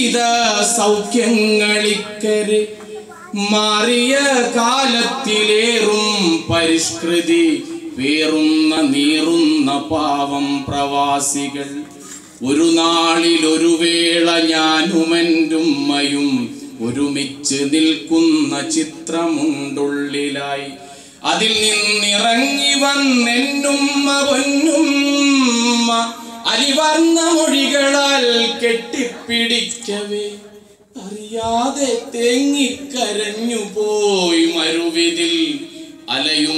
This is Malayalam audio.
ജീവിത സൗഖ്യങ്ങളിക്കര് മാറിയ കാലത്തിലേറും പരിഷ്കൃതി പേറുന്ന നീറുന്ന പാവം പ്രവാസികൾ ഒരു നാളിൽ ഒരു വേള ഞാനുമെൻ്റുമ്മയും ഒരുമിച്ച് നിൽക്കുന്ന ചിത്രമുണ്ടുള്ളിലായി അതിൽ നിന്നിറങ്ങി വന്നെന്നുമ്മ പൊന്നുമ്മ അലിവർന്ന മൊഴികളാൽ കെട്ടിപ്പിടിക്കവേ അറിയാതെ തേങ്ങിക്കരഞ്ഞു പോയി മരുവിതിൽ അലയും